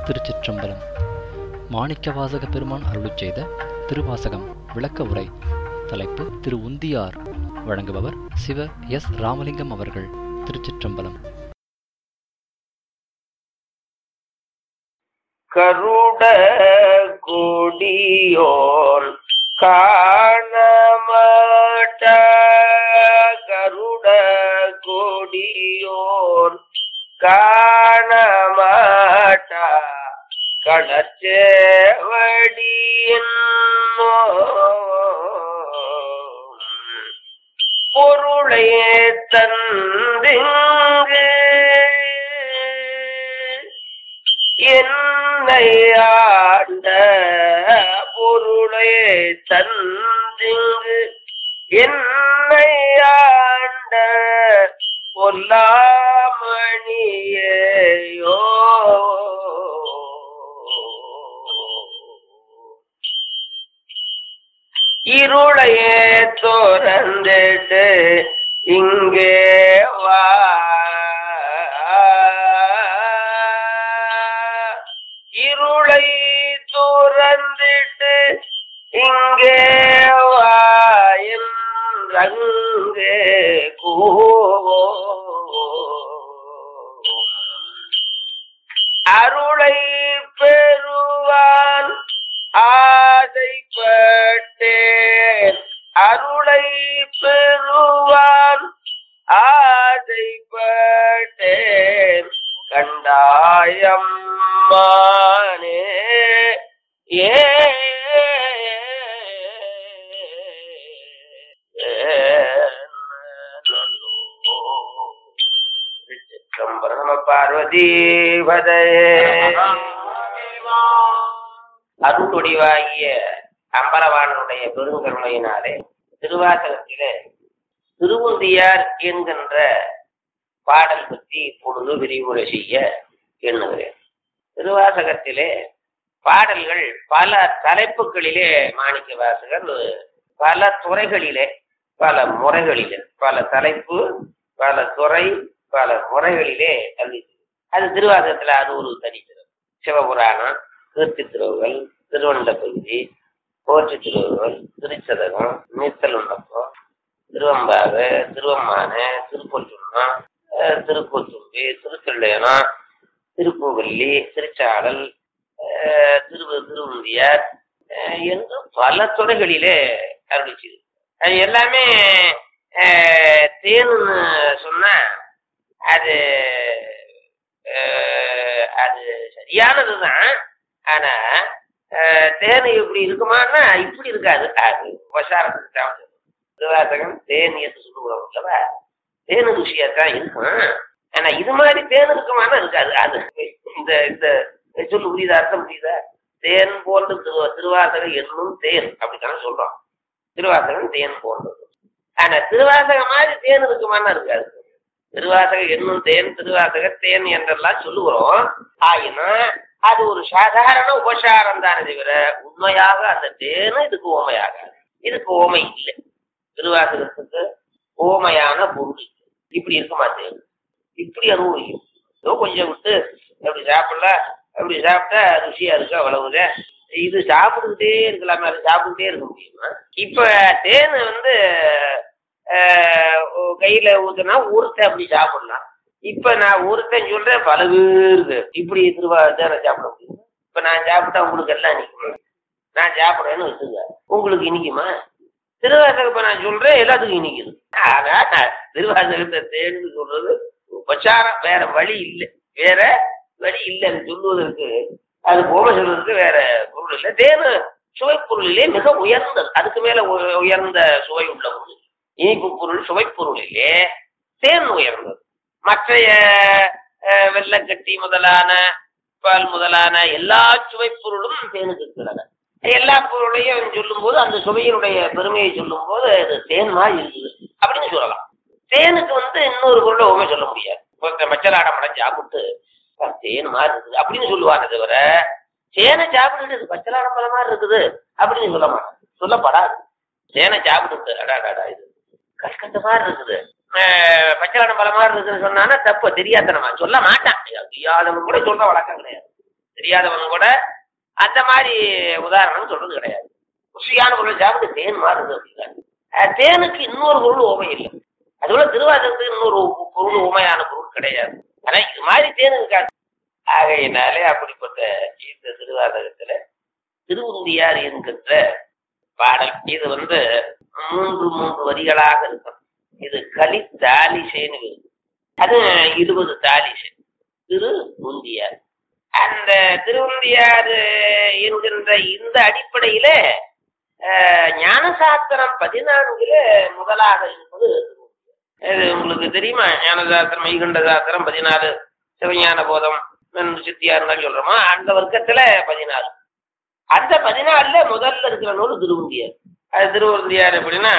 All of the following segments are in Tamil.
திருச்சிற்றம்பலம் மாணிக்கவாசக பெருமான் அருளுச் செய்த திருவாசகம் விளக்க உரை தலைப்பு திரு உந்தியார் வழங்குபவர் சிவ எஸ் ராமலிங்கம் அவர்கள் திருச்சிற்றம்பலம் கருட கொடியோன் காணமாட்ட கருட கொடியோன் காணமாட்ட கடச்சேவடியின் பொருளை தந்திங்கு என்னை ஆண்ட பொருளை தந்திங்கு என்னை ஆண்ட பொல்லாமணியேயோ இருளையே தோறந்திட்டு இங்கே வா இருளை துறந்திட்டு இங்கே வாயின் ரங்கே கூவோ அருளை பெறுவான் ஆசைப்பட்டேன் அருளை பெறுவான் ஆசைப்பட்டேன் கண்டாயம் மானே ஏ நம பார்வதி அருள்வடிவாகிய அம்பலவாணனுடைய பெருங்கருணையினாலே திருவாசகத்திலே திருவுந்தியார் என்கின்ற பாடல் பற்றி இப்பொழுது விரிவுரை செய்ய எண்ணுகிறேன் திருவாசகத்திலே பாடல்கள் பல தலைப்புகளிலே மாணிக்க வாசகர் பல துறைகளிலே பல முறைகளிலே பல தலைப்பு பல துறை பல முறைகளிலே அள்ளி அது திருவாசகத்துல அது ஒரு தனித்திறவு சிவபுராணம் கீர்த்தி திருவுகள் திருவண்ட பகுதி போற்றி திருவுகள் திருச்சதகம் நீத்தல் உண்டப்பம் திருவம்பாவு திருவம்மான திருப்பொற்றுண்ணம் திருக்கூத்தும்பி திருக்கல்யாணம் திருப்பூவல்லி திருச்சாடல் திரு திருவுந்தியார் என்று பல துறைகளிலே அருளிச்சு அது எல்லாமே தேனுன்னு சொன்னா அது அது சரியானதுதான் ஆனா தேன் இப்படி இருக்குமான்னா இப்படி இருக்காது அது உபசாரத்துக்கு தான் திருவாசகம் தேன் என்று சொல்லுகிறோம் அல்லவா தேனு ருசியாத்தான் இருக்கும் ஆனா இது மாதிரி தேன் இருக்குமானா இருக்காது அது இந்த இந்த சொல்லு புரியுதா அர்த்தம் புரியுதா தேன் போன்று திரு திருவாசகம் என்னும் தேன் அப்படித்தானே சொல்றோம் திருவாசகம் தேன் போன்றது ஆனா திருவாசகம் மாதிரி தேன் இருக்குமானா இருக்காது திருவாசகம் என்னும் தேன் திருவாசக தேன் என்றெல்லாம் சொல்லுகிறோம் ஆயினா அது ஒரு சாதாரண உபசாரம் தானே தவிர உண்மையாக அந்த தேனு இதுக்கு ஓமையாகாது இதுக்கு ஓமை இல்லை திருவாசகத்துக்கு ஓமையான பொருள் இப்படி இருக்குமா தேன் இப்படி அனுபவிக்கும் ஏதோ கொஞ்சம் விட்டு அப்படி சாப்பிடலாம் அப்படி சாப்பிட்டா ருசியா இருக்கு அவ்வளவுல இது சாப்பிட்டுக்கிட்டே இருக்கலாமே அது சாப்பிட்டுக்கிட்டே இருக்க முடியுமா இப்ப தேன் வந்து கையில ஊத்துனா ஊருத்த அப்படி சாப்பிடலாம் இப்ப நான் ஊருத்தன் சொல்றேன் பல பேருக்கு இப்படி திருவா தேனை சாப்பிட முடியும் இப்ப நான் சாப்பிட்டா உங்களுக்கு எல்லாம் இனிக்குமா நான் சாப்பிடுறேன்னு வச்சுங்க உங்களுக்கு இனிக்குமா திருவாசகம் இப்ப நான் சொல்றேன் எல்லாத்துக்கும் இனிக்குது ஆனா திருவாசகத்தை தேன்னு சொல்றது உபச்சாரம் வேற வழி இல்லை வேற வழி இல்லை சொல்லுவதற்கு அது போக சொல்றதுக்கு வேற பொருள் இல்லை தேனு சுவை பொருளிலே மிக உயர்ந்தது அதுக்கு மேல உயர்ந்த சுவை உள்ள பொருள் இனிப்பு பொருள் சுவை பொருளிலே தேன் உயர்ந்தது மற்றைய வெள்ளக்கட்டி முதலான பால் முதலான எல்லா சுவை பொருளும் தேனுக்கு இருக்கிறது எல்லா பொருளையும் சொல்லும் போது அந்த சுவையினுடைய பெருமையை சொல்லும் போது அது தேன் மாதிரி இருக்குது அப்படின்னு சொல்லலாம் தேனுக்கு வந்து இன்னொரு பொருளை உண்மை சொல்ல முடியாது மச்சலாட மடம் சாப்பிட்டு தேன் மாதிரி இருக்குது அப்படின்னு சொல்லுவாங்க தவிர தேனை சாப்பிட்டுட்டு இது பச்சலாட பழம் மாதிரி இருக்குது அப்படின்னு சொல்ல மாட்டாங்க சொல்லப்படாது தேனை சாப்பிட்டு அடாடாடா இது கஷ்கட்ட மாதிரி இருக்குது அஹ் பச்சைக்கான பழம் மாதிரி இருக்குன்னு சொன்னானா தப்பு தெரியாதனமா சொல்ல மாட்டான் தெரியாதவன் கூட சொல்ற வழக்கம் கிடையாது தெரியாதவன் கூட அந்த மாதிரி உதாரணம் சொல்றது கிடையாது ருசியான பொருள் சாப்பிட்டு தேன் மாறுது அப்படிங்கிறாங்க அஹ் தேனுக்கு இன்னொரு பொருள் உமை இல்லை அதுபோல திருவாசகத்துக்கு இன்னொரு உ- பொருள் உமையான பொருள் கிடையாது ஆனா இது மாதிரி தேன் இருக்காது ஆகையினாலே அப்படிப்பட்ட இந்த திருவாசகத்துல திருவுந்தியார் என்கின்ற பாடல் இது வந்து மூன்று மூன்று வரிகளாக இருக்கும் இது களி தாலிசேன்னு வரும். அது இருபது தாலிசை திரு உந்தியார் அந்த திருவுந்தியார் என்கின்ற இந்த அடிப்படையில அஹ், ஞானசாஸ்திரம் பதினான்குல முதலாக இருப்பது இது உங்களுக்கு தெரியுமா ஞானசாஸ்திரம் மைகண்ட சாஸ்திரம் பதினாலு சிவஞான போதம் என்று சித்தியார் சொல்றோமா அந்த வர்க்கத்துல பதினாலு அந்த பதினாலுல முதல்ல இருக்கிற நூல் திருவுந்தியார் அது திருவுந்தியார் எப்படின்னா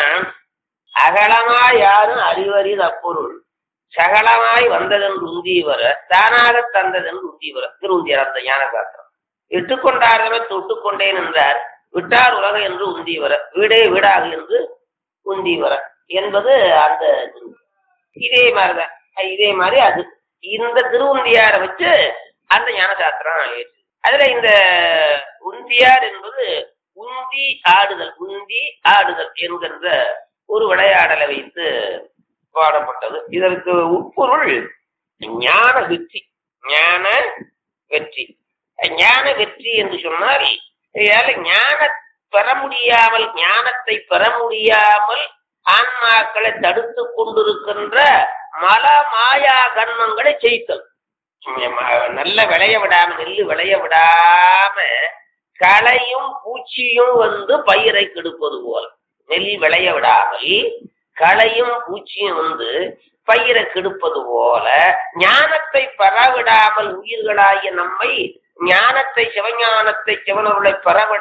அகலமாய் யாரும் அறிவறிது அப்பொருள் சகலமாய் வந்ததென்று உந்தி வர தானாக தந்ததென்று உந்தி வர திருவுந்தியார் அந்த ஞான சாஸ்திரம் இட்டுக்கொண்டார்களே தொட்டுக்கொண்டே நின்றார் விட்டார் உலகம் என்று உந்தி வர வீடே வீடாக என்று உந்தி வர என்பது அந்த திரு- இதே மாதிரிதான் அஹ் இதே மாதிரி அது இந்த திருவுந்தியாரை வச்சு அந்த ஞான சாஸ்திரம் ஏற்று அதுல இந்த உந்தியார் என்பது உந்தி ஆடுதல் உந்தி ஆடுதல் என்கின்ற ஒரு விளையாடலை வைத்து பாடப்பட்டது இதற்கு உட்பொருள் ஞான வெற்றி ஞான வெற்றி ஞான வெற்றி என்று சொன்னால் இதால ஞான பெற முடியாமல் ஞானத்தை பெற முடியாமல் ஆன்மாக்களை தடுத்து கொண்டிருக்கின்ற மல மாயா கர்மங்களை செய்தல் நல்ல விளைய விடாம நெல்லு விளைய விடாம களையும் பூச்சியும் வந்து பயிரை கெடுப்பது போல நெல் விளைய விடாமல் களையும் பூச்சியும் வந்து பயிரை கெடுப்பது போல ஞானத்தை பெறவிடாமல் உயிர்களாகிய நம்மை ஞானத்தை சிவஞானத்தை சிவனருளை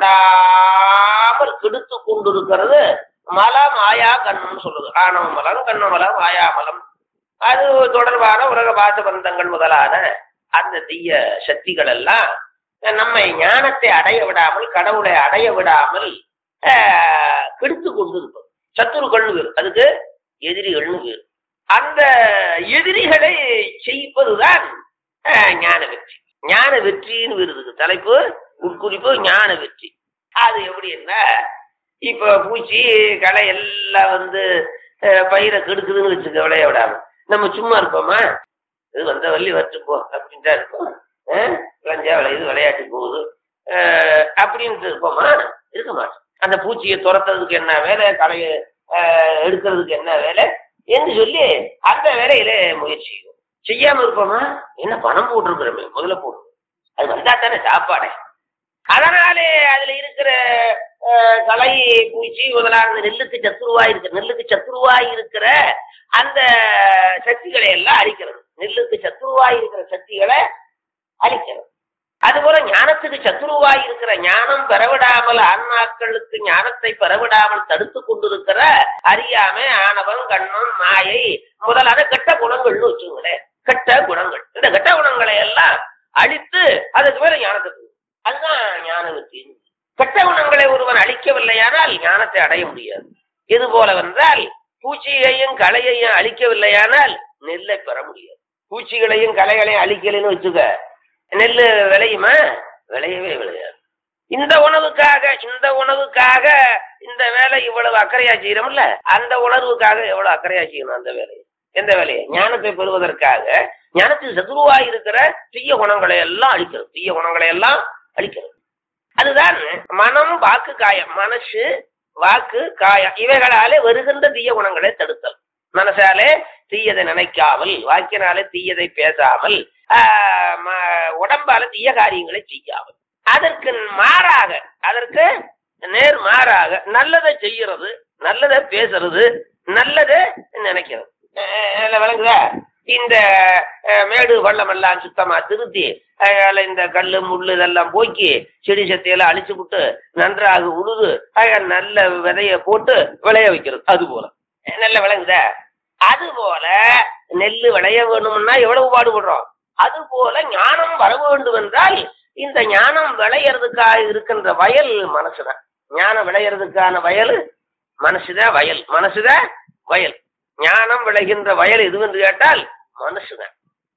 பெறவிடாமல் கெடுத்து கொண்டிருக்கிறது மல மாயா கண்ணன் சொல்லுது ஆணவ மலம் கண்ணமலம் மாயாமலம் அது தொடர்பான உலக பாச பந்தங்கள் முதலான அந்த தீய சக்திகள் எல்லாம் நம்மை ஞானத்தை அடைய விடாமல் கடவுளை அடைய விடாமல் ஆஹ், கெடுத்து கொண்டிருப்பது சத்துருக்கள்னு பேரு அதுக்கு எதிரிகள்னு பேரு அந்த எதிரிகளை செய்ப்பதுதான் ஆஹ், ஞான வெற்றி ஞான வெற்றின்னு வருதுக்கு தலைப்பு உட்குறிப்பு ஞான வெற்றி அது எப்படி என்ன இப்ப பூச்சி களை எல்லாம் வந்து ஆஹ், பயிரை கெடுக்குதுன்னு வச்சுக்க விளைய விடாம நம்ம சும்மா இருப்போமா இது வந்த வள்ளி வச்சு போ அப்படின்ட்டு இருப்போம் ஆஹ், விளைஞ்சா விளையுது விளையாட்டு போகுது ஆஹ், அப்படின்ட்டு இருப்போமா இருக்க மாட்டோம் அந்த பூச்சியை துரத்துறதுக்கு என்ன வேலை களையை ஆஹ், எடுக்கிறதுக்கு என்ன வேலை என்று சொல்லி அந்த வேலையில முயற்சி செய்வோம் செய்யாம இருப்போமா என்ன பணம் போட்டிருக்கிறோமே முதல்ல போடு அது வந்தா தானே சாப்பாடே அதனாலே அதுல இருக்கிற ஆஹ், களை பூச்சி முதலான நெல்லுக்கு சத்துருவாய் இருக்கிற நெல்லுக்கு சத்துருவாய் இருக்கிற அந்த சக்திகளை எல்லாம் அழிக்கிறது நெல்லுக்கு சத்துருவாய் இருக்கிற சக்திகளை அழிக்கிறது அதுபோல ஞானத்துக்கு சத்துருவாய் இருக்கிற ஞானம் பெறவிடாமல் ஆன்மாக்களுக்கு ஞானத்தை பெறவிடாமல் தடுத்து கொண்டிருக்கிற அறியாமை ஆணவம் கண்ணம் மாயை முதலான கெட்ட குணங்கள்னு வச்சுங்களேன் கெட்ட குணங்கள் இந்த கெட்ட குணங்களை எல்லாம் அழித்து அதுக்கு மேல ஞானத்துக்கு அதுதான் ஞான வெற்றி கெட்ட குணங்களை ஒருவன் அழிக்கவில்லையானால் ஞானத்தை அடைய முடியாது இது போல வென்றால் பூச்சியையும் களையையும் அழிக்கவில்லையானால் நெல்லை பெற முடியாது பூச்சிகளையும் களைகளையும் அழிக்கலைன்னு வச்சுக்க நெல் விளையுமா விளையவே விளையாது இந்த உணவுக்காக இந்த உணவுக்காக இந்த வேலை இவ்வளவு அக்கறையா செய்யறோம்ல அந்த உணர்வுக்காக எவ்வளவு அக்கறையா செய்யணும் அந்த வேலையை எந்த வேலையை ஞானத்தை பெறுவதற்காக ஞானத்துக்கு சதுருவாய் இருக்கிற தீய குணங்களை எல்லாம் அழிக்கிறது தீய குணங்களை எல்லாம் அழிக்கிறது அதுதான் மனம் வாக்கு காயம் மனசு வாக்கு காயம் இவைகளாலே வருகின்ற தீய குணங்களை தடுத்தல் மனசாலே தீயதை நினைக்காமல் வாக்கினாலே தீயதை பேசாமல் ஆஹ், ம- உடம்பால தீய காரியங்களை செய்யாமல் அதற்கு மாறாக அதற்கு நேர் மாறாக நல்லதை செய்யறது நல்லதை பேசுறது நல்லதை நினைக்கிறது அஹ் இதுல விளங்குதா இந்த அஹ், மேடு பள்ளம் எல்லாம் சுத்தமா திருத்தி அதனால இந்த கல்லு முள்ளு இதெல்லாம் போக்கி செடி சத்தையெல்லாம் அழிச்சு விட்டு நன்றாக உழுது அஹ், நல்ல விதைய போட்டு விளைய வைக்கிறது அது போல அஹ், நல்ல விளங்குதா அது போல நெல்லு விளைய வேணும்னா எவ்வளவு பாடுபடுறோம் அது போல ஞானம் வர வேண்டும் என்றால் இந்த ஞானம் விளையறதுக்காக இருக்கின்ற வயல் மனசுதான் ஞானம் விளையறதுக்கான வயல் மனசுதான் வயல் மனசுதான் வயல் ஞானம் விளைகின்ற வயல் எது என்று கேட்டால் மனசுதான்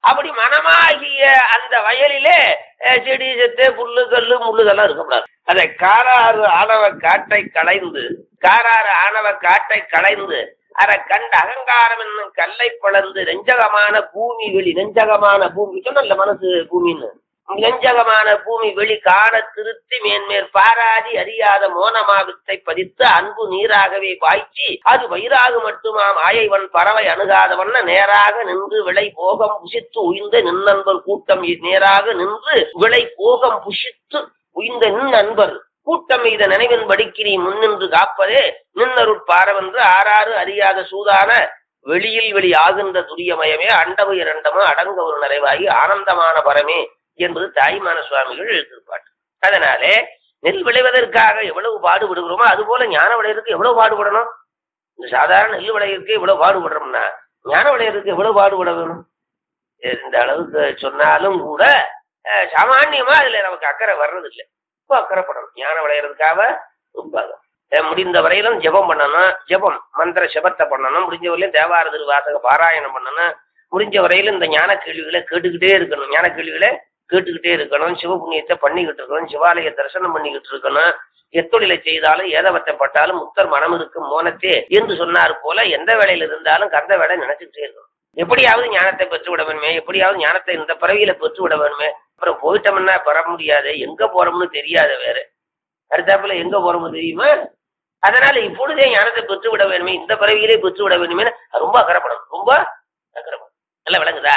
அப்படி மனமாகிய அந்த வயலிலே அஹ், செடி செத்து புல்லு கல்லு முள்ளுகள்லாம் இருக்கக்கூடாது அதை காராறு ஆணவ காட்டை களைந்து காராறு ஆணவ காட்டை களைந்து அதை கண்ட அகங்காரம் என்னும் கல்லை பிளந்து நெஞ்சகமான பூமி வெளி நெஞ்சகமான பூமி சொன்னல மனசு பூமின்னு நெஞ்சகமான பூமி வெளி காண திருத்தி மேன்மேற் பாராதி அறியாத மோனமாவித்தை பதித்து அன்பு நீராகவே பாய்ச்சி அது வயிறாக மட்டுமாம் ஆயைவன் பறவை அணுகாதவண்ண நேராக நின்று விளை போகம் புசித்து உயிர்ந்த நின்னன்பர் கூட்டம் இ- நேராக நின்று விளை போகம் புசித்து உயிர்ந்த நின் நண்பர் கூட்டம் மீத நினைவின் படிக்கு நீ முன்னின்று காப்பதே நின்னருட் பாரவென்று ஆறாறு அறியாத சூதான வெளியில் வெளி ஆகின்ற துரியமயமே அண்டவு இரண்டமோ அடங்க ஒரு நிறைவாகி ஆனந்தமான பரமே என்பது தாய்மான சுவாமிகள் எழுதியிருப்பார் அதனாலே நெல் விளைவதற்காக எவ்வளவு பாடுபடுகிறோமோ அது போல ஞான விளையறதுக்கு எவ்வளவு பாடுபடணும் இந்த சாதாரண நெல் விளையறதுக்கு எவ்வளவு பாடுபடுறோம்னா ஞான விளையறதுக்கு எவ்வளவு பாடுபட வேணும் இந்த அளவுக்கு சொன்னாலும் கூட அஹ், சாமான்யமா அதுல நமக்கு அக்கறை வர்றதில்லை ரொம்ப அக்கறைப்படணும் ஞானம் விளையறதுக்காக ரொம்ப அஹ், முடிந்த வரையிலும் ஜெபம் பண்ணணும் ஜெபம் மந்திர ஜெபத்தை பண்ணணும் முடிஞ்ச வரையிலும் தேவார திருவாசக பாராயணம் பண்ணணும் முடிஞ்ச வரையிலும் இந்த ஞான கேள்விகளை கேட்டுக்கிட்டே இருக்கணும் ஞான கேள்விகளை கேட்டுக்கிட்டே இருக்கணும் சிவபுண்ணியத்தை பண்ணிக்கிட்டு இருக்கணும் சிவாலய தரிசனம் பண்ணிக்கிட்டு இருக்கணும் எத்தொழிலை செய்தாலும் ஏதவத்தை பட்டாலும் முத்தர் மனம் இருக்கும் மோனத்தே என்று சொன்னார் போல எந்த வேலையில இருந்தாலும் கந்த வேலை நினைச்சுக்கிட்டே இருக்கணும் எப்படியாவது ஞானத்தை பெற்றுவிட வேணுமே எப்படியாவது ஞானத்தை இந்த பிறவியில பெற்றுவிட வேணுமே அப்புறம் போயிட்டோம்னா பெற முடியாது எங்க போறோம்னு தெரியாத வேற அடுத்தாப்புல எங்க போறோம்னு தெரியுமா அதனால இப்பொழுதே ஞானத்தை பெற்றுவிட வேணுமே இந்த பிறவியிலே பெற்றுவிட வேணுமே ரொம்ப அக்கறைப்படணும் ரொம்ப அக்கறைப்படணும் நல்லா விளங்குதா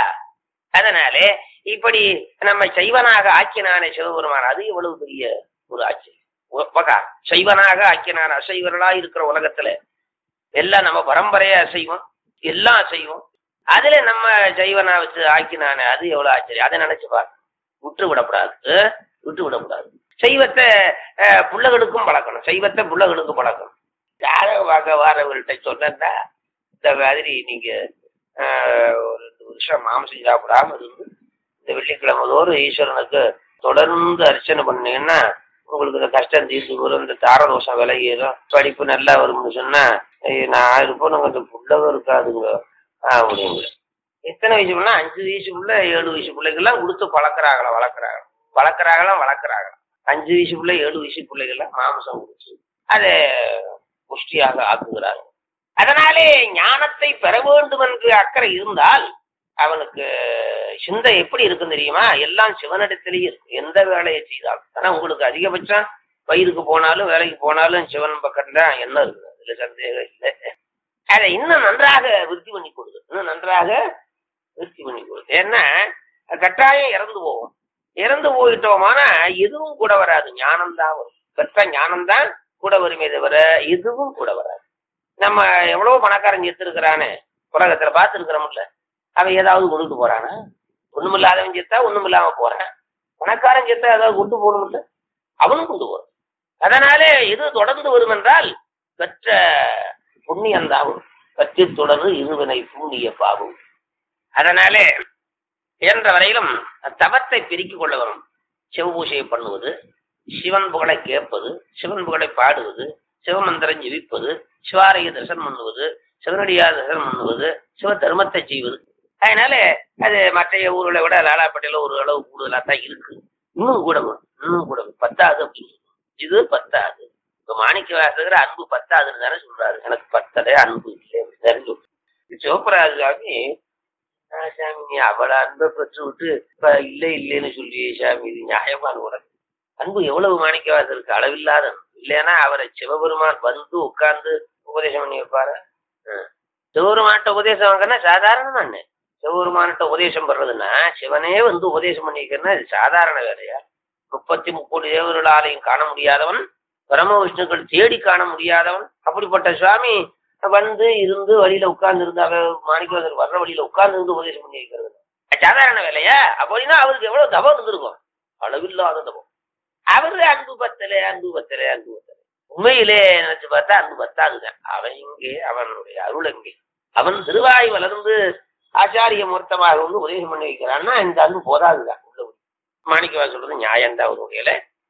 அதனாலே இப்படி நம்ம சைவனாக ஆக்கினானே சிவபெருமான் அது எவ்வளவு பெரிய ஒரு ஆட்சி உப்பகா சைவனாக ஆக்கினான் அசைவர்களா இருக்கிற உலகத்துல எல்லாம் நம்ம பரம்பரையா அசைவம் எல்லாம் அசைவம் அதுல நம்ம சைவனா வச்சு ஆக்கினானே அது எவ்வளவு ஆச்சரியம் அதை நினைச்சு பாரு விட்டு விடக்கூடாது அஹ், விட்டு விடக்கூடாது சைவத்தை அஹ், புள்ளகளுக்கும் பழக்கணும் சைவத்தை புள்ளகளுக்கும் பழக்கணும் ஜாதக பார்க்க வாரவர்கள்ட்ட சொன்னா இந்த மாதிரி நீங்க அஹ், ஒரு ரெண்டு வருஷம் மாம்சம் சாப்பிடாம இருந்து இந்த வெள்ளிக்கிழமை தோறும் ஈஸ்வரனுக்கு தொடர்ந்து அர்ச்சனை பண்ணீங்கன்னா உங்களுக்கு இந்த கஷ்டம் தீர்த்து வரும் இந்த தாரதோஷம் விலகிடும் படிப்பு நல்லா வரும்னு சொன்னா "ஐய், நான் இருப்போம் இந்த புள்ளகம் இருக்காதுங்க அப்படிங்க எத்தனை வயசு பிள்ளை அஞ்சு வயசு பிள்ளை ஏழு வயசு பிள்ளைகள்லாம் கொடுத்து பழக்கிறாங்களா வளர்க்குறாங்க வளர்க்குறாங்களாம் வளர்க்குறாங்க அஞ்சு வயசு பிள்ளை ஏழு வயசு பிள்ளைகள்லாம் மாம்சம் கொடுத்து அதை புஷ்டியாக ஆக்குகிறாங்க அதனாலே ஞானத்தை பெற வேண்டும் என்று அக்கறை இருந்தால் அவனுக்கு சிந்தை எப்படி இருக்கும் தெரியுமா எல்லாம் சிவனிடத்திலேயே இருக்கும் எந்த வேலையை செய்தாலும் ஆனா உங்களுக்கு அதிகபட்சம் வயிறுக்கு போனாலும் வேலைக்கு போனாலும் சிவன் பக்கத்துல என்ன இருக்குது அதுல சந்தேகம் இல்லை அதை இன்னும் நன்றாக விருத்தி பண்ணி கொடுது இன்னும் நன்றாக விருத்தி பண்ணி கொடுது ஏன்னா கட்டாயம் இறந்து போவோம் இறந்து போயிட்டோமானா எதுவும் கூட வராது ஞானம் தான் வரும் பெற்ற ஞானம் தான் கூட வருமே தவிர எதுவும் கூட வராது நம்ம எவ்வளவு பணக்காரன் செத்துருக்கிறானே உலகத்துல பார்த்துருக்கிறோம்ல அவன் ஏதாவது கொண்டுட்டு போறானா ஒண்ணுமில்லாதவன் செத்தா ஒண்ணும் இல்லாம போறான் பணக்காரன் செத்தா ஏதாவது கொண்டு போகணும்ல அவனும் கொண்டு போறான் அதனாலே எது தொடர்ந்து வரும் என்றால் பெற்ற புண்ணியம் தான் வரும் பற்றி தொடர்ந்து இருவினை புண்ணிய பாவம் அதனாலே என்ற வரையிலும் தவத்தை பெருக்கிக் கொள்ள வரும் சிவபூஜையை பண்ணுவது சிவன் புகழை கேட்பது சிவன் புகழை பாடுவது சிவமந்திரம் ஜெபிப்பது சிவாலய தரிசனம் பண்ணுவது சிவனடியார் தரிசனம் பண்ணுவது சிவ தர்மத்தை செய்வது அதனால அது மற்ற ஊர்களை விட லாலாப்பட்டியில ஒரு அளவு கூடுதலா தான் இருக்கு இன்னும் கூட வரும். இன்னும் கூட வரும். பத்தாது அப்படின்னு சொல்லுவாங்க. இது பத்தாது இப்ப மாணிக்க வாசகர் அன்பு பத்தாதுன்னு தானே சொல்றாரு எனக்கு பத்தலை அன்பு இல்லை அப்படின்னு தானே சொல்றாரு. சிவபராஜ் சாமி "ஆ, சாமி நீ அவளை அன்பை பெற்று விட்டு இப்ப இல்லை இல்லைன்னு சொல்லி சாமி இது நியாயமான உனக்கு அன்பு எவ்வளவு மாணிக்க வாசகருக்கு அளவில்லாத அன்பு. இல்லைன்னா அவரை சிவபெருமான் வந்து உட்கார்ந்து உபதேசம் பண்ணி வைப்பாரு ஆ. சிவபெருமான்ட்ட உபதேசம் வாங்கினா சாதாரணமா என்ன சிவபெருமான்கிட்ட உபதேசம் பண்றதுன்னா சிவனே வந்து உபதேசம் பண்ணி வைக்கிறதுனா இது சாதாரண வேலையா முப்பத்தி முப்பது தேவர்களாலையும் காண முடியாதவன் பரம விஷ்ணுக்கள் தேடி காண முடியாதவன் அப்படிப்பட்ட சுவாமி வந்து இருந்து வழியில உட்கார்ந்து இருந்து அவ மாணிக்கவாசர் வர்ற வழியில உட்கார்ந்து இருந்து உபதேசம் பண்ணி வைக்கிறது அது சாதாரண வேலையா அப்படின்னா அவருக்கு எவ்வளவு தபம் இருந்திருக்கும் அளவில்லாத தபம் அவரு அன்பு பத்தல அன்பு பத்தல அன்பு பத்தல உண்மையிலே நினைச்சு பார்த்தா அன்பு பத்தாதுதான் அவன் இங்கே அவனுடைய அருள் எங்கே அவன் திருவாய் வளர்ந்து ஆச்சாரிய மூர்த்தமாக வந்து உதவி பண்ணி வைக்கிறான்னா இந்த அன்பு போதாதுதான் உள்ள மாணிக்கவா சொல்றது நியாயம்தான் ஒரு வகையில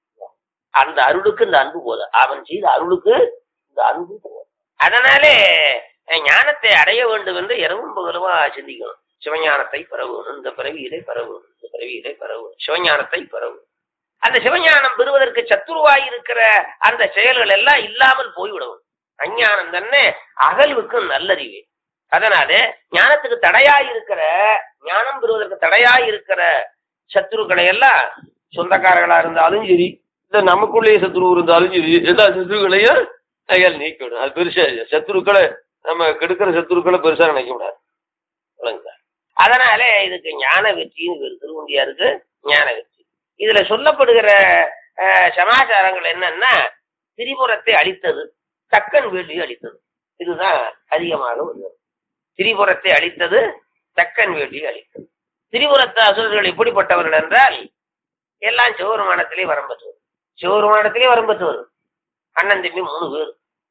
அந்த அருளுக்கு இந்த அன்பு போதும் அவன் செய்த அருளுக்கு இந்த அன்பு போதும் அதனாலே அஹ், ஞானத்தை அடைய வேண்டும் என்று இரவும் பகலுமா சிந்திக்கணும் சிவஞானத்தை பெறவும் இந்த பிறவியிலே பெறவும் இந்த பிறவியிலே பெறவும் சிவஞானத்தை பெறவும் அந்த சிவஞானம் பெறுவதற்கு சத்துருவாய் இருக்கிற அந்த செயல்கள் எல்லாம் இல்லாமல் போய்விடும் அஞ்ஞானம் தானே அகல்வுக்கு நல்லறிவு அதனால ஞானத்துக்கு தடையாய் இருக்கிற ஞானம் பெறுவதற்கு தடையாய் இருக்கிற சத்துருக்களை எல்லாம் சொந்தக்காரர்களா இருந்தாலும் சரி இல்ல நமக்குள்ளேயே சத்துரு இருந்தாலும் சரி எல்லா சத்துருக்களையும் கையால் நீக்கிவிடும் அது பெருசா சத்துருக்களை நம்ம கெடுக்கிற சத்துருக்களை பெருசா நினைக்க கூடாது விளங்குதா? அதனால இதுக்கு ஞான வெற்றின்னு பேரு திருவண்டியாருக்கு ஞான வெற்றி இதுல சொல்லப்படுகிற அஹ், சமாச்சாரங்கள் என்னன்னா திரிபுரத்தை அழித்தது தக்கன் வேள்வியை அழித்தது இதுதான் அதிகமாக வருகிறது திரிபுரத்தை அழித்தது தக்கன் வேள்வியை அழித்தது திரிபுரத்து அசுரர்கள் எப்படிப்பட்டவர்கள் என்றால் எல்லாம் சிவபெருமானத்திலே வரம் பெற்றவர் சிவபெருமானத்திலே வரம் பெற்றவர் அண்ணன் தம்பி மூணு பேர்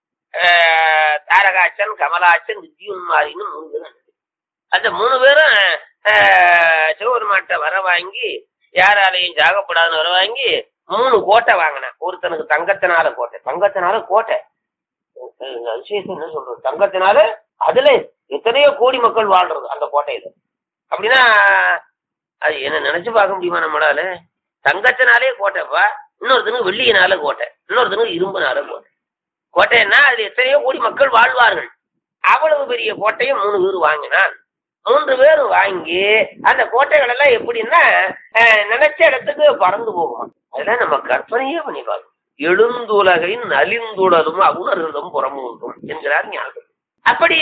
ஆஹ் தாரகாச்சன் கமலாச்சன் வித்யுன்மாரின்னு மூணு பேர் அண்ணன் தம்பி. அந்த மூணு பேரும் ஆஹ் சிவபெருமான்கிட்ட வர வாங்கி யாராலையும் ஜாகப்படாதுன்னு வர வாங்கி மூணு கோட்டை வாங்கினேன் ஒருத்தனுக்கு தங்கத்தினால கோட்டை தங்கத்தினால கோட்டை இந்த அதிசயத்தை என்ன சொல்றது தங்கத்தினால அதுல எத்தனையோ கோடி மக்கள் வாழ்றது அந்த கோட்டையில அப்படின்னா அது என்ன நினைச்சு பார்க்க முடியுமா நம்மளால தங்கத்தினாலே கோட்டைப்பா இன்னொருத்தனுக்கு வெள்ளியினால கோட்டை இன்னொருத்தனுக்கு இரும்புனால கோட்டை கோட்டைன்னா அதுல எத்தனையோ கோடி மக்கள் வாழ்வார்கள் அவ்வளவு பெரிய கோட்டையை மூணு பேர் வாங்கினான் மூன்று பேர் வாங்கி அந்த கோட்டைகள் எல்லாம் எப்படின்னா அஹ், நினைச்ச இடத்துக்கு பறந்து போகும் அதெல்லாம் நம்ம கற்பனையே பண்ணி பார்க்கணும் எழுந்துலகின் நலிந்துடலும் அவுணர்களும் புறமூன்றும் என்கிறார் ஞாபகம் அப்படி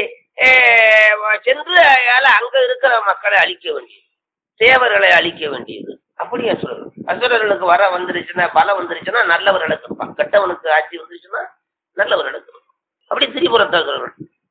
அஹ், சென்று அயால அங்க இருக்கிற மக்களை அழிக்க வேண்டியது தேவர்களை அழிக்க வேண்டியது அப்படி அசுரர்கள் அசுரர்களுக்கு வர வந்துருச்சுன்னா பலம் வந்துருச்சுன்னா நல்லவர்களுக்கு இருப்பான் கெட்டவனுக்கு ஆட்சி வந்துருச்சுன்னா நல்லவர்களுக்கு இருப்பான். அப்படி திரிபுரத்தவர்கள்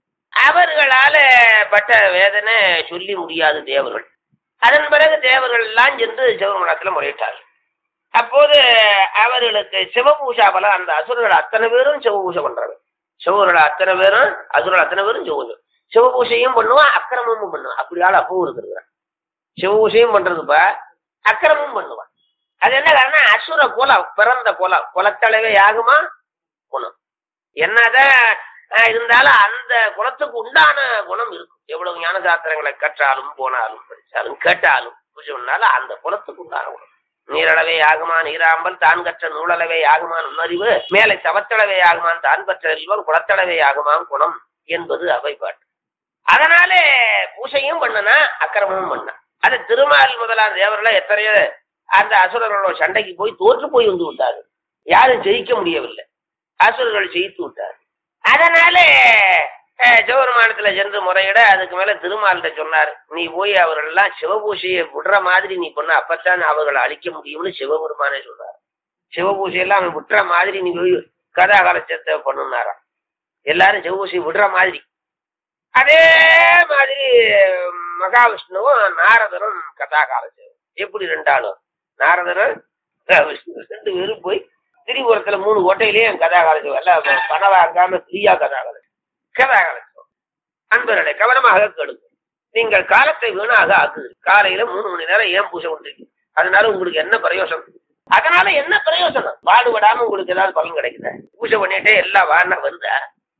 அவர்களால பட்ட வேதனை சொல்லி முடியாது தேவர்கள் அதன் பிறகு தேவர்கள் எல்லாம் சென்று சிவமணத்துல முறையிட்டார்கள் அப்போது அவர்களுக்கு சிவபூஷா பலம் அந்த அசுரர்கள் அத்தனை பேரும் சிவபூஷை பண்றாங்க சிவர்கள் அத்தனை பேரும் அசுரர்கள் அத்தனை பேரும் சிவபூஷை சிவபூஷையும் பண்ணுவான் அக்கிரமமும் பண்ணுவான் அப்படி ஆள் அப்பவும் இருக்கிறான் சிவபூஷையும் பண்றதுப்பா அக்கிரமமும் பண்ணுவான் அது என்ன காரணம் அசுர குலம் பிறந்த குலம் குலத்தளவே ஆகுமா குணம் என்னதான் அஹ், இருந்தாலும் அந்த குலத்துக்கு உண்டான குணம் இருக்கும் எவ்வளவு ஞான சாஸ்திரங்களை கற்றாலும் போனாலும் படிச்சாலும் கேட்டாலும் பூஜை பண்ணாலும் அந்த குலத்துக்கு உண்டான குணம் நீரளவே ஆகுமா நீராம்பல் தான் கற்ற நூலளவே ஆகுமா நுண்ணறிவு மேலே சவத்தளவே ஆகுமான் தான் பெற்ற செல்வம் குலத்தளவே ஆகுமான் குணம் என்பது அவை பாட்டு அதனாலே பூசையும் பண்ணனா அக்கிரமமும் பண்ணா அது திருமால் முதலான தேவர்கள எத்தனையோ அந்த அசுரர்களோட சண்டைக்கு போய் தோற்று போய் வந்து விட்டாரு யாரும் ஜெயிக்க முடியவில்லை அசுரர்கள் ஜெயித்து விட்டார் அதனால அஹ், சிவபெருமானத்துல சென்று முறையிட அதுக்கு மேல திருமால்கிட்ட சொன்னார் நீ போய் அவர்கள் எல்லாம் சிவபூசையை விடுற மாதிரி நீ பண்ண அப்பத்தான் அவர்களை அழிக்க முடியும்னு சிவபெருமானே சொல்றார் சிவபூசையெல்லாம் அவன் விட்டுற மாதிரி நீ போய் கதாகாலட்சத்தை பண்ணுனாராம் எல்லாரும் சிவபூசை விடுற மாதிரி அதே மாதிரி மகாவிஷ்ணுவும் நாரதரும் கதாகாலட்சம் எப்படி ரெண்டாலும் நாரதரும் மகாவிஷ்ணு ரெண்டு பேரும் போய் திரிபுரத்துல மூணு கோட்டையிலேயே கதாகாலட்சம் எல்லாம் கனவா இருக்காம ஃப்ரீயா கதாகாலட்சம் கதாகாலட்சம் அன்பர்களை கவனமாக கெடுக்கும் நீங்கள் காலத்தை வீணாக ஆக்குது காலையில மூணு மணி நேரம் ஏன் பூஜை பண்றீங்க அதனால உங்களுக்கு என்ன பிரயோஜனம் அதனால என்ன பிரயோஜனம் பாடுபடாம உங்களுக்கு ஏதாவது பலன் கிடைக்குதா பூஜை பண்ணிட்டே எல்லாம் வான வருதா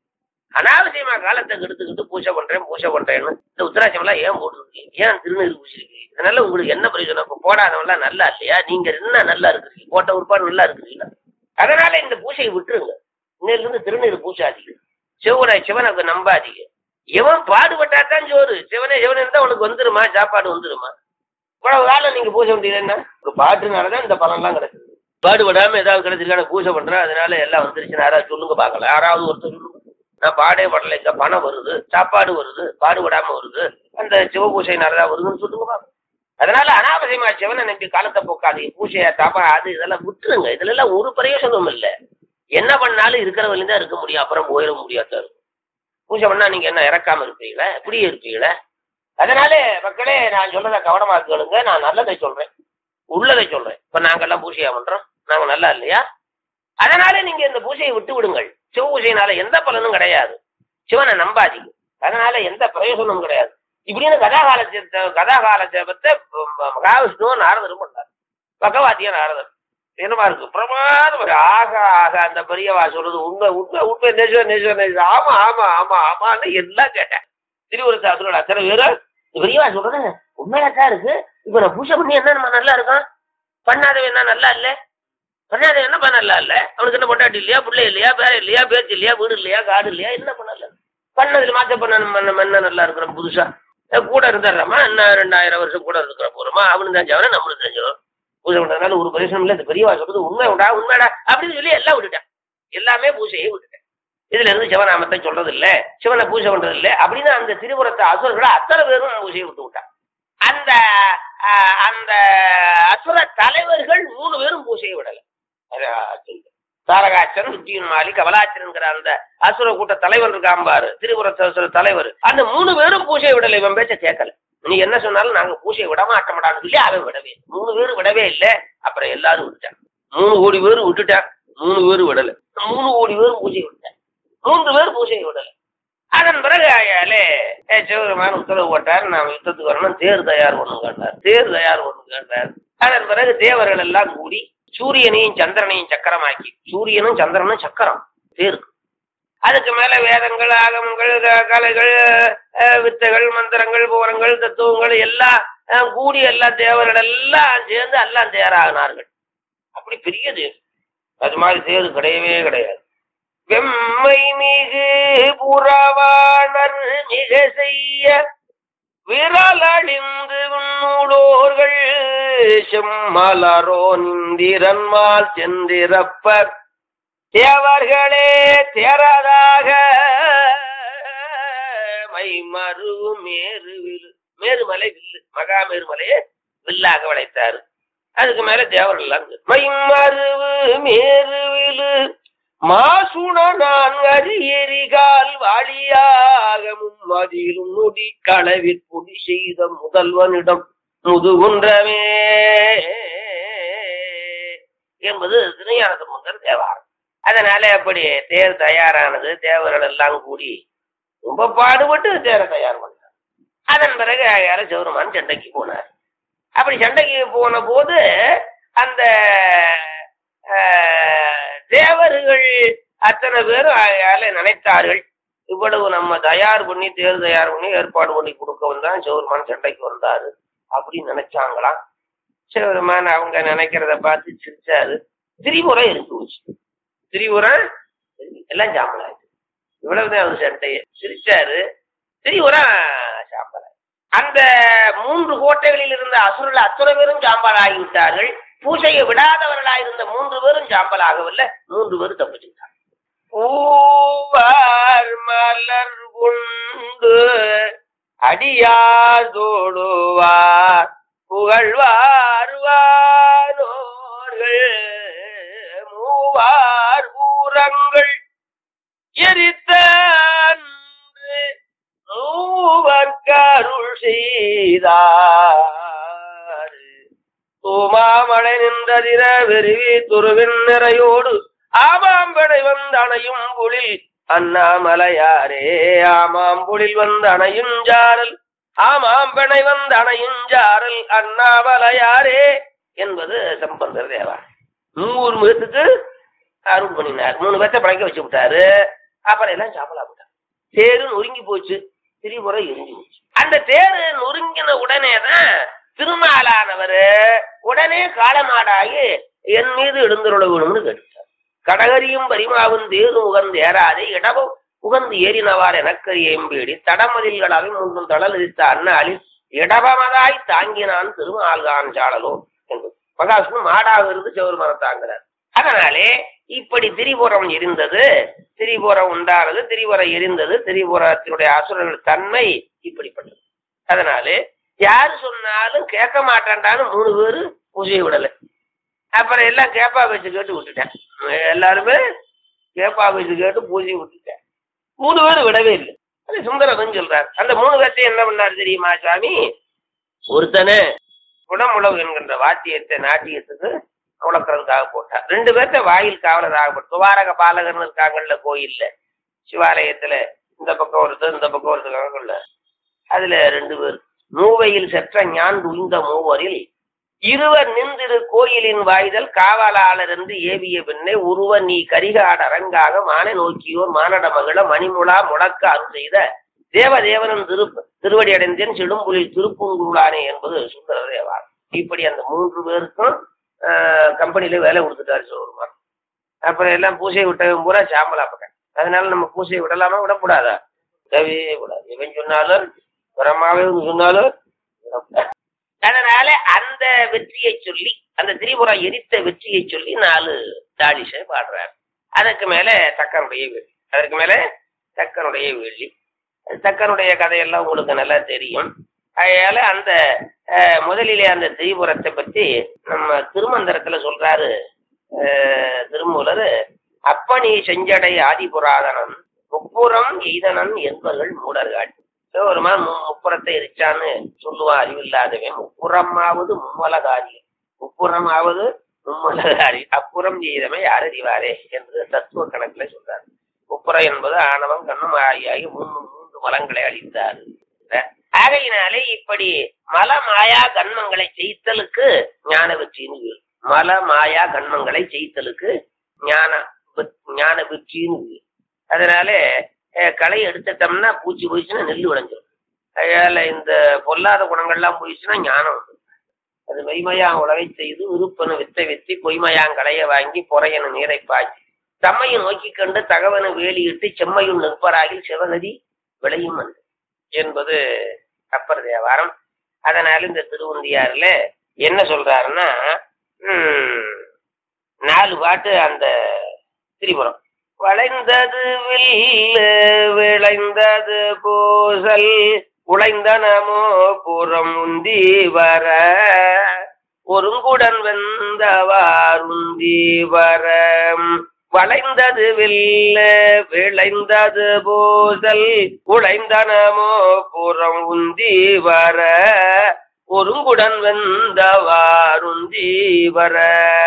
அனாவசியமா காலத்தை கெடுத்துக்கிட்டு பூஜை பண்றேன் பூஜை பண்றேன்னு இந்த உத்தராட்சம் எல்லாம் ஏன் போட்டுருக்கீங்க ஏன் திருநீர் பூசிருக்கீங்க இதனால உங்களுக்கு என்ன பிரயோஜனம் இப்ப போடாதவன் எல்லாம் நல்லா இல்லையா நீங்க என்ன நல்லா இருக்கிறீங்க போட்ட உட்பாடு நல்லா இருக்கிறீங்களா அதனால இந்த பூஜையை விட்டுருங்க இன்னையில இருந்து திருநீர் பூசாதீங்க சிவனை சிவனை நம்பாதீங்க எவன் பாடுபட்டாதான் சோறு சிவனே சிவன் இருந்தா உனக்கு வந்துருமா சாப்பாடு வந்துருமா இவ்வளவு காலம் நீங்க பூஜை முடியலன்னா ஒரு பாட்டுனாலதான் இந்த பலன் எல்லாம் கிடைக்குது பாடுபடாம ஏதாவது கிடைச்சிருக்கான பூஜை பண்றேன் அதனால எல்லாம் வந்துருச்சுன்னு யாராவது சொல்லுங்க பார்க்கலாம் யாராவது ஒருத்தர் சொல்லுங்க நான் பாடே படல இங்க பணம் வருது சாப்பாடு வருது பாடுபடாம வருது அந்த சிவ பூஜைனாலதான் வருதுன்னு சொல்லுங்க பார்க்கலாம் அதனால அனாவசியமா சிவனை நம்பி காலத்தை போக்காதீங்க பூஜையா தாப்பா அது இதெல்லாம் விட்டுருங்க இதுல எல்லாம் ஒரு பிரயோஜனமும் இல்ல என்ன பண்ணாலும் இருக்கிறவங்க தான் இருக்க முடியும் அப்புறம் போயிட முடியாது பூஜை பண்ணா நீங்க என்ன இறக்காம இருப்பீங்களா இப்படியே இருப்பீங்களா அதனால மக்களே நான் சொல்றத கவனமா கேளுங்க நான் நல்லதை சொல்றேன் உள்ளதை சொல்றேன் இப்ப நாங்கெல்லாம் பூஜையா பண்றோம் நாங்க நல்லா இல்லையா அதனால நீங்க இந்த பூஜையை விட்டு விடுங்கள் சிவ பூஜையினால எந்த பலனும் கிடையாது சிவனை நம்பாதீங்க அதனால எந்த பிரயோஜனமும் கிடையாது இப்படின்னு கதாகாலத்தை கதாகாலத்தை மகாவிஷ்ணுவும் நாரதரும் பண்ணார் பகவாத்திய நாரதர் என்னமா இருக்கு பிரமாதம் இருக்கு. ஆக ஆக அந்த பெரியவா சொல்றது உண்மை உண்மை உண்மை நெஜம் நெஜம் நெஜம் ஆமா ஆமா ஆமா ஆமான்னு எல்லாம் கேட்டேன் திருவருத்த அசுரோட அத்தனை பேரும் பெரியவா சொல்றது உண்மையா தான் இருக்கு இப்ப நான் பூஜை பண்ணி என்ன நம்ம நல்லா இருக்கான் பண்ணாதவன் என்ன நல்லா இல்ல பண்ணாதவன் என்ன நல்லா இல்ல அவனுக்கு என்ன பொட்டாட்டி இல்லையா பிள்ளை இல்லையா பேர இல்லையா பேச்சு இல்லையா வீடு இல்லையா காடு இல்லையா என்ன பண்ணல பண்ணதுல மாத்த பண்ண நம்ம நம்ம என்ன நல்லா இருக்கிறோம் புதுசா அஹ் கூட இருந்துடுறோமா என்ன ரெண்டாயிரம் வருஷம் கூட இருக்கிற போறோமா அவனு தெரிஞ்சவன நம்மளுக்கு தெரிஞ்சவன் பூஜை பண்றதுனால ஒரு பரிசனம் இல்ல இந்த பெரியவா சொல்றது உண்மை உண்டா உண்மைடா அப்படின்னு சொல்லி எல்லாம் விட்டுட்டேன் எல்லாமே பூஜையை விட்டுட்டேன் இதுல இருந்து சிவநாமத்தை சொல்றது இல்ல சிவனை பூஜை பண்றது இல்ல அப்படின்னு அந்த திரிபுரத்தை அசுரர்களை அத்தனை பேரும் பூஜையை விட்டு விட்டான் அந்த அஹ், அந்த அசுர தலைவர்கள் மூணு பேரும் பூஜையை விடல அது தாரகாச்சன் வித்தியன் மாலி கமலாச்சன்ங்கிற அந்த அசுர கூட்ட தலைவர் இருக்கான் பாரு திரிபுரத்த அசுர தலைவர் அந்த மூணு பேரும் பூஜையை விடல இவன் பேச்ச கேட்கல நீ என்ன சொன்னாலும் நாங்க பூஜையை விட மாட்டோம்டான்னு சொல்லி அவன் விடவே இல்லை. மூணு பேரும் விடவே இல்லை அப்புறம் எல்லாரும் விட்டுட்டான் மூணு கோடி பேரும் விட்டுட்டான் மூணு பேரும் விடல மூணு கோடி பேரும் பூஜையை விட்டான் மூன்று பேர் பூஜையை விடல அதன் பிறகு ஆயாலே ஏ சிவபெருமான் உத்தரவு போட்டார் நாம் யுத்தத்துக்கு வரணும் தேர் தயார் ஒண்ணு கேட்டார் தேர் தயார் ஒண்ணு கேட்டார் அதன் பிறகு தேவர்கள் எல்லாம் கூடி சூரியனையும் சந்திரனையும் சக்கரமாக்கி சூரியனும் சந்திரனும் சக்கரம் தேருக்கு அதுக்கு மேல வேதங்கள் ஆகமங்கள் க- கலைகள் அஹ், வித்தைகள் மந்திரங்கள் புவனங்கள் தத்துவங்கள் எல்லாம் அஹ், கூடி எல்லா தேவர்கள் எல்லாம் சேர்ந்து எல்லாம் தேராகினார்கள் அப்படி பெரிய தேர் அது மாதிரி தேர் கிடையவே கிடையாது வெம்மை மிகு புறவாணர் மிக செய்ய விரலழிந்து உன்னூடோர்கள் செம்மலரோ நிந்திரன்மால் சென்றிரப்பர் தேவர்களே தேரதாக மைமரு மேரு வில்லு மேருமலை வில்லு மகா மேருமலையே வில்லாக வளைத்தாரு அதுக்கு மேல தேவர்கள் எல்லாம் இருக்கு. மைமருவு மேருவிலு மாசுண நான் அரியரிகால் வாழியாக மும்மதிலும் நொடி களவில் பொடி செய்த முதல்வனிடம் முதுகுன்றமே என்பது திருஞான சம்பந்தர் தேவாரம் அதனால அப்படி தேர் தயாரானது தேவர்கள் எல்லாம் கூடி ரொம்ப பாடுபட்டு தேரை தயார் பண்ணார் அதன் பிறகு யார சிவருமான் சண்டைக்கு போனார் அப்படி சண்டைக்கு போன போது அந்த ஆஹ், தேவர்கள் அத்தனை பேரும் ஆகையால நினைத்தார்கள் இவ்வளவு நம்ம தயார் பண்ணி தேர் தயார் பண்ணி ஏற்பாடு பண்ணி கொடுக்க வந்தான் சிவருமான் சண்டைக்கு வந்தாரு அப்படின்னு நினைச்சாங்களாம் சிவருமான் அவங்க நினைக்கிறத பார்த்து சிரிச்சாரு திரிபுரம் இருக்கு போச்சு திரிபுரம் எல்லாம் சாம்பலாச்சு இவ்வளவுதான் அவர் சண்டையை சிரிச்சாரு திரிபுரம் சாம்பலாச்சு அந்த மூன்று கோட்டைகளில் இருந்த அசுரர்கள் அத்தனை பேரும் சாம்பல் ஆகிவிட்டார்கள் பூஜையை விடாதவர்களாக இருந்த மூன்று பேரும் சாம்பல் ஆகவில்லை மூன்று பேரும் தப்பிச்சுட்டாங்க பூவார் மலர் உண்டு அடியார் தோடுவார் புகழ்வார் வானோர்கள் மூவார் ஊரங்கள் எரித்த அன்று மூவர்க்கருள் செய்தார் தூமாமழை நின்றதிர வெறுவி துருவின் நிறையோடு ஆமாம்படை வந்த அணையும் புலில் அண்ணாமலையாரே ஆமாம் புலில் வந்த அணையும் ஜாரல் ஆமாம்படை வந்த அணையும் ஜாரல் அண்ணாமலையாரே என்பது சம்பந்தர் தேவா நூறு மிகத்துக்கு அருள் பண்ணினார் மூணு பேர்த்த படைக்க வச்சு விட்டாரு அப்புறம் எல்லாம் சாப்பிடா விட்டார் தேரு நொறுங்கி போச்சு திரிபுரை எரிஞ்சு போச்சு அந்த தேரு நொறுங்கின உடனே தான் திருமாலானவர் உடனே காலமாடாகி என் மீது எழுந்தருள வேணும்னு கேட்டுட்டார் கடகரியும் பரிமாவும் தேரு உகந்து ஏறாதே இடமும் உகந்து ஏறினவார் எனக்கு ஏம்பேடி தடமதில்களாக முன்னும் தளல் எதிர்த்த அண்ணாலில் இடபமதாய் தாங்கினான் திருமால்கான் சாளலோ என்று மகாவிஷ்ணு மாடாக இருந்து சிவருமனம் தாங்கிறார் அதனாலே இப்படி திரிபுரம் எரிந்தது திரிபுரம் உண்டானது திரிபுரம் எரிந்தது திரிபுரத்தினுடைய அசுரர்கள் தன்மை இப்படிப்பட்டது அதனாலே யாரு சொன்னாலும் கேட்க மாட்டான்டான்னு மூணு பேரு பூஜையை விடல அப்புறம் எல்லாம் கேப்பா பேச்சு கேட்டு விட்டுட்டேன் எல்லாருமே கேப்பா பேச்சு கேட்டு பூஜையை விட்டுட்டேன் மூணு பேரும் விடவே இல்லை அது சுந்தரதன் சொல்றார் அந்த மூணு பேர்த்தையும் என்ன பண்ணாரு தெரியுமா சாமி ஒருத்தனை குடமுளவு என்கின்ற வாத்தியத்தை நாட்டியத்துக்கு உழக்கிறதுக்காக போட்டார் ரெண்டு பேர்த்த வாயில் காவலராக போட்டு துவாரக பாலகர்னு இருக்காங்கல்ல கோயில்ல சிவாலயத்துல இந்த பக்கம் ஒருத்தர் இந்த பக்கம் ஒருத்தர் அதுல ரெண்டு பேர் மூவையில் செற்ற ஞான் உய்ந்த மூவரில் இருவர் நின்றிரு கோயிலின் வாய்தல் காவலாளர் என்று ஏவிய பின்னே உருவ நீ கரிகாட அரங்காக மான நோக்கியோர் மானட மகள மணிமுழா முழக்க அருள் செய்த தேவதேவனும் திரு திருவடி அடைந்தேன் சிடும்புலில் திருப்பூங்குருளானே என்பது சுந்தர தேவாரம் இப்படி அந்த மூன்று பேருக்கும் கம்பெனில வேலை கொடுத்துட்டாரு சிவபெருமான் அப்புறம் எல்லாம் பூசை விட்டவன் பூரா சாம்பலா பக்கம் அதனால நம்ம பூசையை விடலாமா விடக்கூடாதா விடவே கூடாது இவன் சொன்னாலும் பிரமாவே சொன்னாலும் விடக்கூடாது. அதனால அந்த வெற்றியை சொல்லி அந்த திரிபுரம் எரித்த வெற்றியை சொல்லி நாலு தாலிசை பாடுறார் அதற்கு மேல தக்கனுடைய வேள்வி அதற்கு மேல தக்கனுடைய வேள்வி தக்கனுடைய கதையெல்லாம் உங்களுக்கு நல்லா தெரியும் அதனால அந்த அஹ், முதலிலே அந்த திரிபுரத்தை பத்தி நம்ம திருமந்திரத்துல சொல்றாரு அஹ், திருமூலர் அப்பனி செஞ்சடை ஆதிபுராதனன் முப்புறம் எய்தனன் என்பவர்கள் மூடர்கள் ஒரு மாதிரி முப்புறத்தை எரிச்சான்னு சொல்லுவான் அறிவில்லாதவன் முப்புறமாவது மும்மலகாரி முப்புறமாவது மும்மலகாரி அப்புறம் செய்தமை யார் அறிவாரே என்று தத்துவ கணக்குல சொல்றாரு முப்புறம் என்பது ஆணவம் கண்ணும் ஆகியாகி மூன்று மூன்று மலங்களை அளித்தார் ஆகையினாலே இப்படி மல மாயா கண்மங்களை ஜெயித்தலுக்கு ஞான வெற்றின்னு பேரு. மல மாயா கண்மங்களை ஜெயித்தலுக்கு ஞான வெ- ஞான வெற்றின்னு பேரு. அதனால அஹ், களை எடுத்துட்டோம்னா பூச்சி போயிடுச்சுன்னா நெல் விளைஞ்சிடும் அதனால இந்த பொல்லாத குணங்கள்லாம் போயிடுச்சுன்னா ஞானம் வந்துடும் அது மெய்மையா உழவை செய்து விருப்பனு வித்தை வித்தி பொய்மையாங்களைய வாங்கி பொறையனு நீரை பாய்ச்சி தம்மையை நோக்கி கண்டு தகவனு வேலியிட்டு செம்மையும் நிற்பராகில் சிவகதி விளையும் அன்று என்பது அப்பர் தேவாரம் அதனால இந்த திருவந்தியாறுல என்ன சொல்றாருன்னா ம், நாலு பாட்டு அந்த திரிபுரம் வளைந்தது வில்லு விளைந்தது பூசல் உழைந்தனமோ புறம் உந்தி வர ஒருங்குடன் வெந்தவாருந்தி வர வளைந்தது வில்லு விளைந்தது பூசல் உழைந்தனமோ புறம் உந்தி வர ஒருங்குடன் வெந்தவாருந்தி வர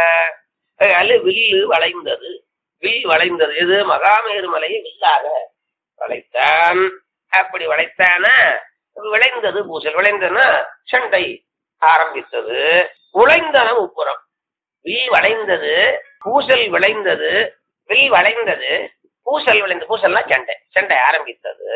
அல்ல வில்லு வளைந்தது வில் வளைந்தது இது மகாமேரு மலையை வில்லாக வளைத்தான் அப்படி வளைத்தானா விளைந்தது பூசல் விளைந்தனா சண்டை ஆரம்பித்தது உழைந்தன உப்புறம் வில் வளைந்தது பூசல் விளைந்தது வில் வளைந்தது பூசல் விளைந்து பூசல்னா சண்டை சண்டை ஆரம்பித்தது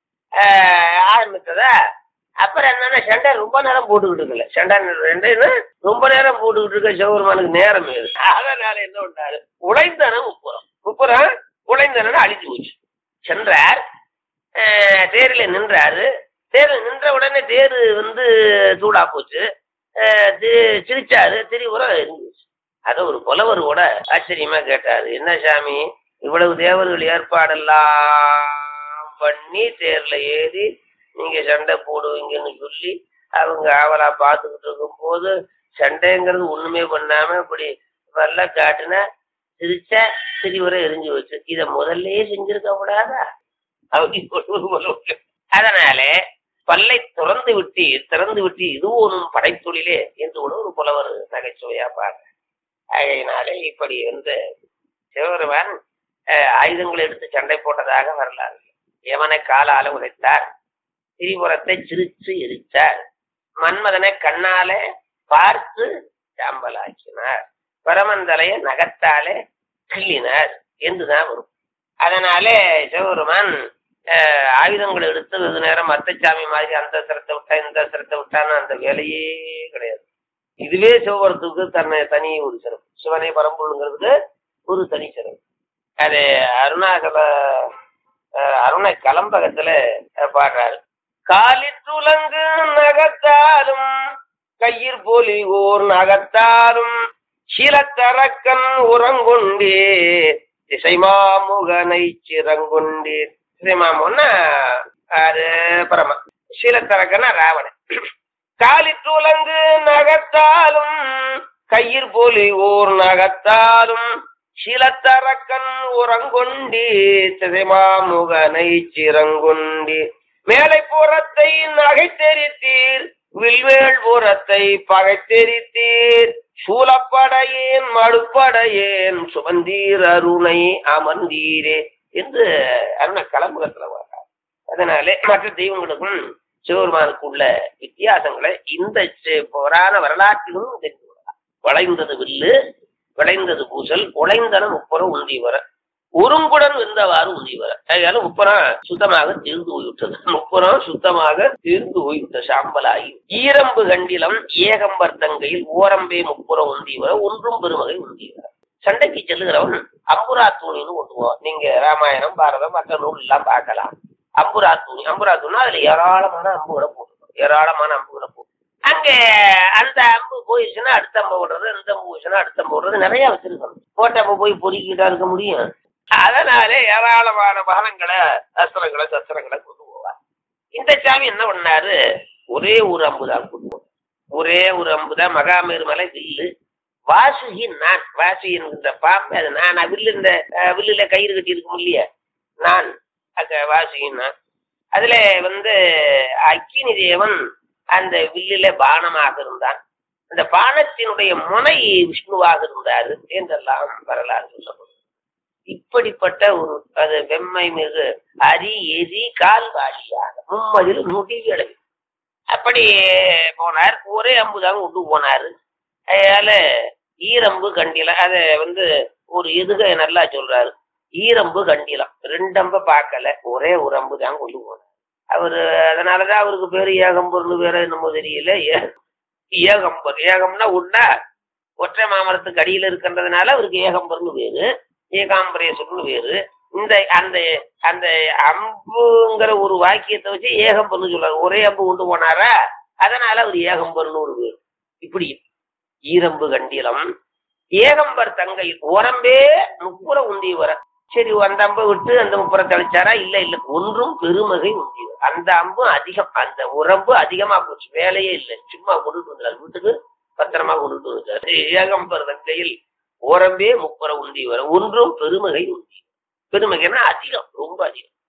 ஆஹ் ஆரம்பித்ததா அப்புறம் என்னன்னா சண்டை ரொம்ப நேரம் போட்டுக்கிட்டு இருக்கல சண்டை ரெண்டு ரொம்ப நேரம் போட்டுக்கிட்டு இருக்க சிவபெருமானுக்கு நேரம் ஏது அதனால என்ன பண்ணாரு உழைந்தன உப்புறம் உப்புறம் உழைந்தன அழிஞ்சு போச்சு சென்றார் ஆஹ் தேரில நின்றாரு தேரில் நின்ற உடனே தேரு வந்து சூடா போச்சு ஆஹ் தி- சிரிச்சாரு திரிபுரம் இருந்துச்சு அது ஒரு புலவர் கூட ஆச்சரியமா கேட்டாரு என்ன சாமி இவ்வளவு தேவர்கள் ஏற்பாடெல்லாம் பண்ணி தேர்ல ஏறி நீங்க சண்டை போடுவீங்கன்னு சொல்லி அவங்க ஆவலா பார்த்துக்கிட்டு இருக்கும் போது சண்டைங்கிறது ஒண்ணுமே பண்ணாம இப்படி நல்லா காட்டுனா சிரிச்சா சிரிவரை எரிஞ்சு வச்சு இத முதல்லயே செஞ்சிருக்க கூடாதா அப்படி ஒரு புலவர். அதனால பல்லை திறந்து விட்டு திறந்து விட்டு இது ஒன்றும் படைத்தொழிலே என்று கூட ஒரு புலவர் நகைச்சுவையா பாரு அதனாலே இப்படி வந்து சிவபெருமான் அஹ், ஆயுதங்களை எடுத்து சண்டை போட்டதாக வரலாறு எவனை காலால உதைத்தார் திரிபுரத்தை சிரிச்சு எரித்தார் மன்மதனை கண்ணால பார்த்து சாம்பலாக்கினார் பரமந்தலைய நகத்தாலே கிள்ளினார் என்றுதான் வரும் அதனாலே சிவபெருமான் அஹ், ஆயுதங்களை எடுத்து வெகு நேரம் அத்தச்சாமி மாதிரி அந்த சிரத்தை விட்டா இந்த சிரத்தை விட்டான்னு அந்த வேலையே கிடையாது இதுவே சிவபுரத்துக்கு தன்னை தனி ஒரு சிறப்பு சிவனை பரம்பொருளுங்கிறதுக்கு ஒரு தனி சிறப்பு அது அருணாசல அஹ், அருணை கலம்பகத்துல அஹ், பாடுறாரு காலிற்றுலங்கு நகத்தாலும் கையிற் போலி ஓர் நகத்தாலும் சீலத்தரக்கன் உறங்கொண்டே திசைமாமுகனை சிறங்கொண்டே திசைமாமுன்னா அது பரம சீலத்தரக்கன்னா ராவணன் காலிற்றுலங்கு நகத்தாலும் கையிற் போலி ஓர் நகத்தாலும் சிலத்தரக்கன் உறங்கொண்டி திசைமாமுகனை சிறங்கொண்டி மேலை புறத்தை நகைத்தெரித்தீர் வில்வேள் புறத்தை பகைத்தெரித்தீர் சூலப்படையேன் மடுப்படையேன் சுமந்தீர் அருணை அமர்ந்தீரே என்று அருண கலம்புகத்துல வர்றார் அதனாலே மற்ற தெய்வங்களுக்கும் சிவபெருமானுக்குள்ள வித்தியாசங்களை இந்த சி- புராண வரலாற்றிலும் தெரிந்து கொள்ளலாம் வளைந்தது வில்லு விளைந்தது பூசல் உழைந்தன முப்புறம் உந்தி வர ஒருங்குடன் வெந்தவாறு உந்திவர் அதனால முப்புறம் சுத்தமாக தீர்ந்து போய்விட்டது முப்புறம் சுத்தமாக தீர்ந்து போய்விட்ட சாம்பலாகி ஈரம்பு கண்டிலம் ஏகம்பர் தங்கையில் ஓரம்பே முப்புறம் உந்திவர ஒன்றும் பெருமகை உந்திவர சண்டைக்கு செல்லுகிறவன் அம்புரா தூணின்னு ஒன்றுவோம் நீங்க ராமாயணம் பாரதம் மற்ற நூல் எல்லாம் பார்க்கலாம் அம்புரா தூணி அம்புரா தூணி அதுல ஏராளமான அம்புகளை போட்டுருக்கோம் ஏராளமான அம்புகளை போட்டு அங்க அந்த அம்பு போயிடுச்சுன்னா அடுத்த அம்பு விடுறது அந்த அம்பு போயிடுச்சுன்னா அடுத்த அம்பு விடுறது நிறைய வச்சிருக்கணும் போட்ட அம்பு போய் பொறுக்கிட்டா இருக்க முடியும் அதனால ஏராளமான வாகனங்களை அஸ்திரங்களை சஸ்திரங்களை கொண்டு போவார் இந்த சாமி என்ன பண்ணாரு ஒரே ஒரு அம்பு தான் கொண்டு போவார் ஒரே ஒரு அம்பு தான் மகாமேரு மலை வில்லு வாசுகி நான் வாசுகி என்கின்ற பாம்பு அது நான் வில்லு இந்த அஹ், வில்லுல கயிறு கட்டி இருக்கும் இல்லையா நான் அங்க வாசுகி நான் அதுல வந்து அக்கினி தேவன் அந்த வில்லில பானமாக இருந்தான் அந்த பானத்தினுடைய முனை விஷ்ணுவாக இருந்தாரு என்றெல்லாம் வரலாறு சொல்லப்படும் இப்படிப்பட்ட ஒரு அது வெம்மை மிகு அரி எரி கால்வாடியாக மும்மதில் முடிவு அப்படி போனார் ஒரே அம்புதான் கொண்டு போனாரு அதனால ஈரம்பு கண்டிலம் அத வந்து ஒரு எதுக நல்லா சொல்றாரு ஈரம்பு கண்டிலம் ரெண்டம்ப பார்க்கல ஒரே ஒரு அம்பு தான் கொண்டு போனார் அவரு அதனாலதான் அவருக்கு பேரு ஏகம்பர்னு வேற என்னமோ தெரியல ஏ- ஏகம்பர் ஏகம்னா உண்டா ஒற்றை மாமரத்துக்கு அடியில இருக்கின்றதுனால அவருக்கு ஏகம்பர்னு பேரு ஏகாம்பரேஸ்வரர்னு பேரு இந்த அந்த அந்த அம்புங்கிற ஒரு வாக்கியத்தை வச்சு ஏகம்பர்னு சொல்றாரு ஒரே அம்பு கொண்டு போனாரா அதனால அவர் ஏகம்பர்னு ஒரு பேர் இப்படி ஈரம்பு கண்டிலம் ஏகம்பர் தங்கை ஓரம்பே முப்புற உந்தி வர சரி அந்த அம்பை விட்டு அந்த முப்புற தெளிச்சாரா இல்ல இல்ல ஒன்றும் பெருமகை உந்தி அந்த அம்பு அதிகம் அந்த உரம்பு அதிகமா போச்சு வேலையே இல்லை சும்மா கொண்டுட்டு வந்தார் வீட்டுக்கு பத்திரமா கொண்டுட்டு வந்தார் ஏகம்பர் தங்கையில் ஓரம்பே முப்புற உந்தி வர ஒன்றும் பெருமகை உந்தி பெருமகைன்னா அதிகம் ரொம்ப அதிகம்